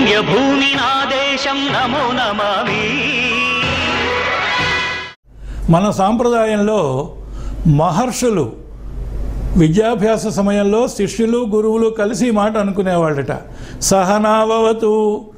పుణ్యభూమి నా దేశం నమో నమామి మన సాంప్రదాయంలో మహర్షులు విద్యాభ్యాస సమయంలో శిష్యులు గురువులు కలిసి ఈ మాట అనుకునేవాళ్ళట సహనావవతు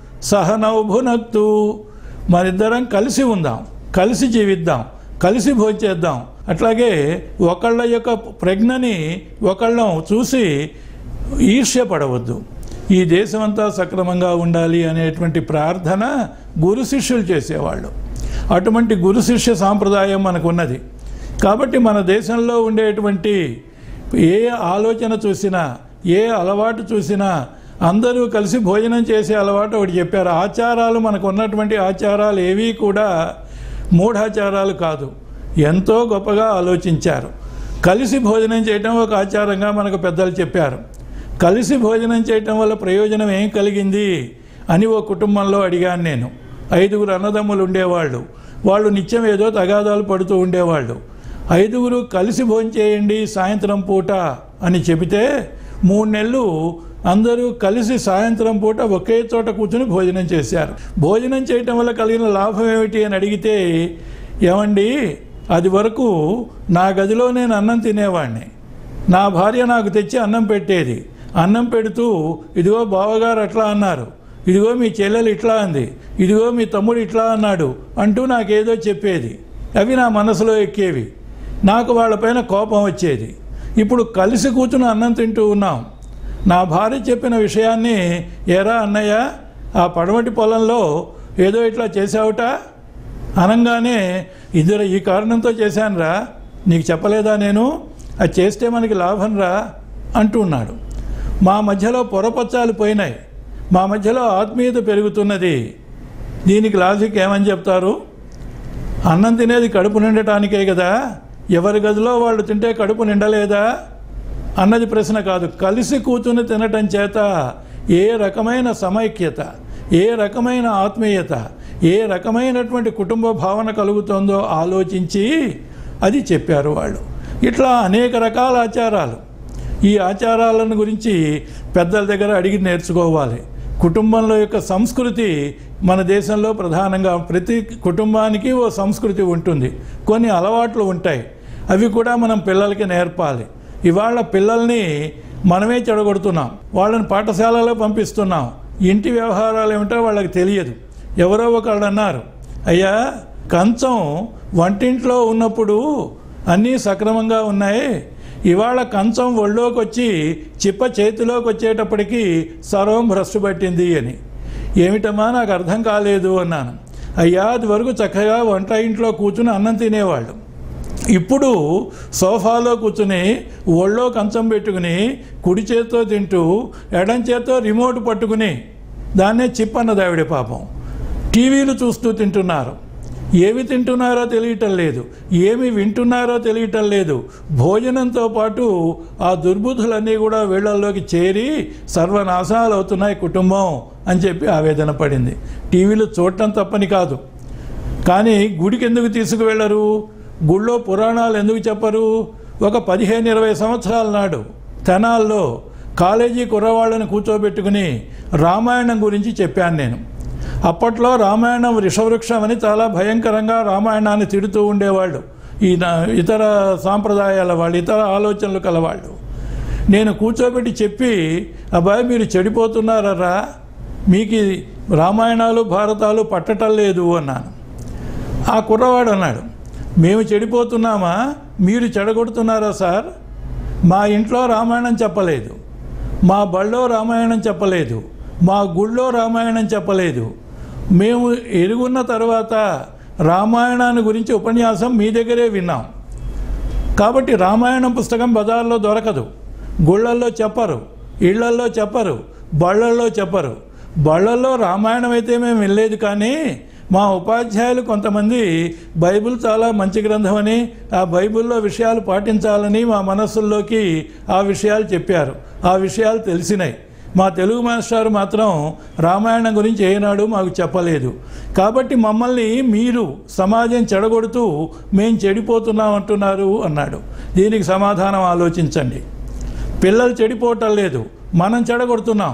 సహనౌభునక్తు మరిద్దరం కలిసి ఉందాం కలిసి జీవిద్దాం కలిసి భోంచేద్దాం అట్లాగే ఒకళ్ళ యొక్క ప్రజ్ఞని ఒకళ్ళం చూసి ఈర్ష్యపడవద్దు ఈ దేశమంతా సక్రమంగా ఉండాలి అనేటువంటి ప్రార్థన గురు శిష్యులు చేసేవాళ్ళు అటువంటి గురు శిష్య సాంప్రదాయం మనకున్నది కాబట్టి మన దేశంలో ఉండేటువంటి ఏ ఆలోచన చూసినా ఏ అలవాటు చూసినా అందరూ కలిసి భోజనం చేసే అలవాటు ఒకటి చెప్పారు ఆచారాలు మనకు ఉన్నటువంటి ఆచారాలు ఏవీ కూడా మూఢాచారాలు కాదు ఎంతో గొప్పగా ఆలోచించారు కలిసి భోజనం చేయటం ఒక ఆచారంగా మనకు పెద్దలు చెప్పారు కలిసి భోజనం చేయటం వల్ల ప్రయోజనం ఏం కలిగింది అని ఓ కుటుంబంలో అడిగాను నేను ఐదుగురు అన్నదమ్ములు ఉండేవాళ్ళు వాళ్ళు నిత్యం ఏదో తగాదాలు పడుతూ ఉండేవాళ్ళు ఐదుగురు కలిసి భోజనం చేయండి సాయంత్రం పూట అని చెబితే మూడు నెలలు అందరూ కలిసి సాయంత్రం పూట ఒకే చోట కూర్చుని భోజనం చేశారు భోజనం చేయటం వల్ల కలిగిన లాభం ఏమిటి అని అడిగితే ఏమండి అది వరకు నా గదిలో నేను అన్నం తినేవాడిని నా భార్య నాకు తెచ్చి అన్నం పెట్టేది అన్నం పెడుతూ ఇదిగో బావగారు అట్లా అన్నారు ఇదిగో మీ చెల్లెలు ఇట్లా అంది ఇదిగో మీ తమ్ముడు ఇట్లా అన్నాడు అంటూ నాకేదో చెప్పేది అవి నా మనసులో ఎక్కేవి నాకు వాళ్ళపైన కోపం వచ్చేది ఇప్పుడు కలిసి కూర్చుని అన్నం తింటూ ఉన్నాం నా భార్య చెప్పిన విషయాన్ని ఎరా అన్నయ్య ఆ పడమటి పొలంలో ఏదో ఇట్లా చేసావుట అనగానే ఇద్దరు ఈ కారణంతో చేశానురా నీకు చెప్పలేదా నేను అది చేస్తే మనకి లాభం రా అంటున్నాడు మా మధ్యలో పొరపచ్చాలు పోయినాయి మా మధ్యలో ఆత్మీయత పెరుగుతున్నది దీనికి లాజిక్ ఏమని చెప్తారు అన్నం తినేది కడుపు నిండటానికే కదా ఎవరి గదిలో వాళ్ళు తింటే కడుపు నిండలేదా అన్నది ప్రశ్న కాదు కలిసి కూర్చుని తినటం చేత ఏ రకమైన సమైక్యత ఏ రకమైన ఆత్మీయత ఏ రకమైనటువంటి కుటుంబ భావన కలుగుతుందో ఆలోచించి అది చెప్పారు వాళ్ళు ఇట్లా అనేక రకాల ఆచారాలు ఈ ఆచారాలను గురించి పెద్దల దగ్గర అడిగి నేర్చుకోవాలి కుటుంబంలో యొక్క సంస్కృతి మన దేశంలో ప్రధానంగా ప్రతి కుటుంబానికి ఓ సంస్కృతి ఉంటుంది కొన్ని అలవాట్లు ఉంటాయి అవి కూడా మనం పిల్లలకి నేర్పాలి ఇవాళ పిల్లల్ని మనమే చెడగొడుతున్నాం వాళ్ళని పాఠశాలలో పంపిస్తున్నాం ఇంటి వ్యవహారాలు ఏమిటో వాళ్ళకి తెలియదు ఎవరో ఒకళ్ళు అన్నారు అయ్యా కంచం వంటింట్లో ఉన్నప్పుడు అన్నీ సక్రమంగా ఉన్నాయి ఇవాళ కంచం ఒళ్ళోకి వచ్చి చిప్ప చేతిలోకి వచ్చేటప్పటికి సర్వం భ్రష్టు పట్టింది అని ఏమిటమ్మా నాకు అర్థం కాలేదు అన్నాను అయ్యా అది వరకు చక్కగా వంట ఇంట్లో కూర్చుని అన్నం తినేవాళ్ళు ఇప్పుడు సోఫాలో కూర్చుని ఒళ్ళో కంచం పెట్టుకుని కుడి చేత్తో తింటూ ఎడం చేత్తో రిమోట్ పట్టుకుని దాన్నే చిప్ అన్నది ఆవిడ పాపం టీవీలు చూస్తూ తింటున్నారు ఏమి తింటున్నారో తెలియటం లేదు ఏమి వింటున్నారో తెలియటం లేదు భోజనంతో పాటు ఆ దుర్బుద్ధులన్నీ కూడా వీళ్ళల్లోకి చేరి సర్వనాశాలు అవుతున్నాయి కుటుంబం అని చెప్పి ఆవేదన పడింది టీవీలు చూడటం తప్పని కాదు కానీ గుడికి ఎందుకు తీసుకువెళ్ళరు గుళ్ళో పురాణాలు ఎందుకు చెప్పరు ఒక పదిహేను ఇరవై సంవత్సరాల నాడు తెనాల్లో కాలేజీ కుర్రవాళ్ళని కూర్చోబెట్టుకుని రామాయణం గురించి చెప్పాను నేను అప్పట్లో రామాయణం వృషవృక్షం అని చాలా భయంకరంగా రామాయణాన్ని తిడుతూ ఉండేవాళ్ళు ఈ నా- ఇతర సాంప్రదాయాల వాళ్ళు ఇతర ఆలోచనలు కలవాళ్ళు నేను కూర్చోబెట్టి చెప్పి అబ్బాయి మీరు చెడిపోతున్నారా మీకు ఈ రామాయణాలు భారతాలు పట్టటం లేదు అన్నాను ఆ కుర్రవాడు అన్నాడు మేము చెడిపోతున్నామా మీరు చెడగొడుతున్నారా సార్ మా ఇంట్లో రామాయణం చెప్పలేదు మా బళ్ళో రామాయణం చెప్పలేదు మా గుళ్ళో రామాయణం చెప్పలేదు మేము ఎరుగున్న తర్వాత రామాయణాన్ని గురించి ఉపన్యాసం మీ దగ్గరే విన్నాం కాబట్టి రామాయణం పుస్తకం బజార్లో దొరకదు గుళ్ళల్లో చెప్పరు ఇళ్లల్లో చెప్పరు బళ్ళల్లో చెప్పరు బళ్ళల్లో రామాయణం అయితే మేము వినలేదు కానీ మా ఉపాధ్యాయులు కొంతమంది బైబిల్ చాలా మంచి గ్రంథం అని ఆ బైబిల్లో విషయాలు పాటించాలని మా మనస్సుల్లోకి ఆ విషయాలు చెప్పారు ఆ విషయాలు తెలిసినాయి మా తెలుగు మాస్టారు మాత్రం రామాయణం గురించి ఏనాడు మాకు చెప్పలేదు కాబట్టి మమ్మల్ని మీరు సమాజం చెడగొడుతూ మేము చెడిపోతున్నాం అంటున్నారు అన్నాడు దీనికి సమాధానం ఆలోచించండి పిల్లలు చెడిపోవటం లేదు మనం చెడగొడుతున్నాం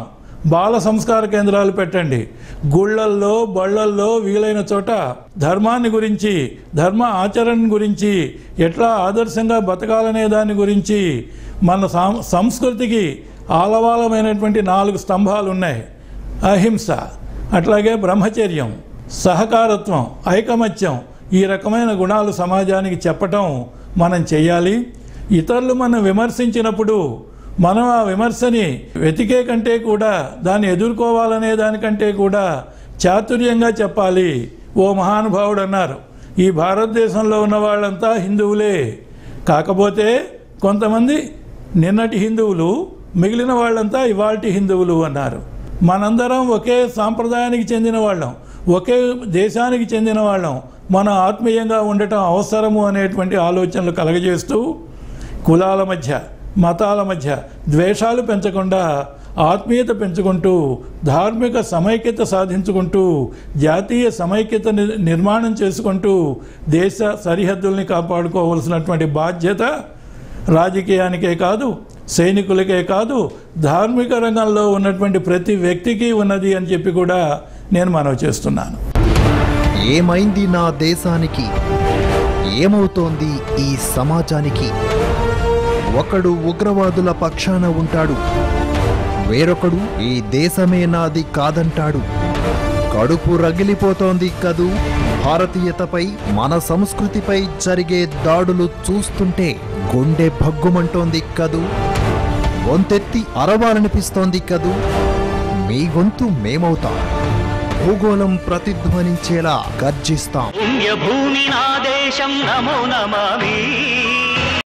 బాల సంస్కార కేంద్రాలు పెట్టండి గుళ్ళల్లో బళ్ళల్లో వీలైన చోట ధర్మాన్ని గురించి ధర్మ ఆచరణ గురించి ఎట్లా ఆదర్శంగా బతకాలనే దాని గురించి మన సం- సంస్కృతికి ఆలవాలమైనటువంటి నాలుగు స్తంభాలు ఉన్నాయి అహింస అట్లాగే బ్రహ్మచర్యం సహకారత్వం ఐకమత్యం ఈ రకమైన గుణాలు సమాజానికి చెప్పటం మనం చేయాలి ఇతరులు మనం విమర్శించినప్పుడు మనం ఆ విమర్శని వెతికే కంటే కూడా దాన్ని ఎదుర్కోవాలనే దానికంటే కూడా చాతుర్యంగా చెప్పాలి ఓ మహానుభావుడు అన్నారు ఈ భారతదేశంలో ఉన్న వాళ్ళంతా హిందువులే కాకపోతే కొంతమంది నిన్నటి హిందువులు మిగిలిన వాళ్ళంతా ఇవాల్టి హిందువులు అన్నారు మనందరం ఒకే సాంప్రదాయానికి చెందిన వాళ్ళం ఒకే దేశానికి చెందిన వాళ్ళం మన ఆత్మీయంగా ఉండటం అవసరము అనేటువంటి ఆలోచనలు కలగజేస్తూ కులాల మధ్య మతాల మధ్య ద్వేషాలు పెంచకుండా ఆత్మీయత పెంచుకుంటూ ధార్మిక సమైక్యత సాధించుకుంటూ జాతీయ సమైక్యత ని- నిర్మాణం చేసుకుంటూ దేశ సరిహద్దుల్ని కాపాడుకోవలసినటువంటి బాధ్యత రాజకీయానికే కాదు సైనికులకే కాదు ధార్మిక రంగంలో ఉన్నటువంటి ప్రతి వ్యక్తికి ఉన్నది అని చెప్పి కూడా నేను మనవి చేస్తున్నాను ఏమైంది నా దేశానికి ఏమవుతోంది ఈ సమాజానికి ఒకడు ఉగ్రవాదుల పక్షాన ఉంటాడు వేరొకడు ఈ దేశమే నాది కాదంటాడు కడుపు రగిలిపోతోంది కదూ భారతీయతపై మన సంస్కృతిపై జరిగే దాడులు చూస్తుంటే గుండె భగ్గుమంటోంది కదూ గొంతెత్తి అరవాలనిపిస్తోంది కదూ మీ గొంతు మేమవుతాం భూగోళం ప్రతిధ్వనించేలా గర్జిస్తాం పుణ్యభూమి నా దేశం నమో నమామి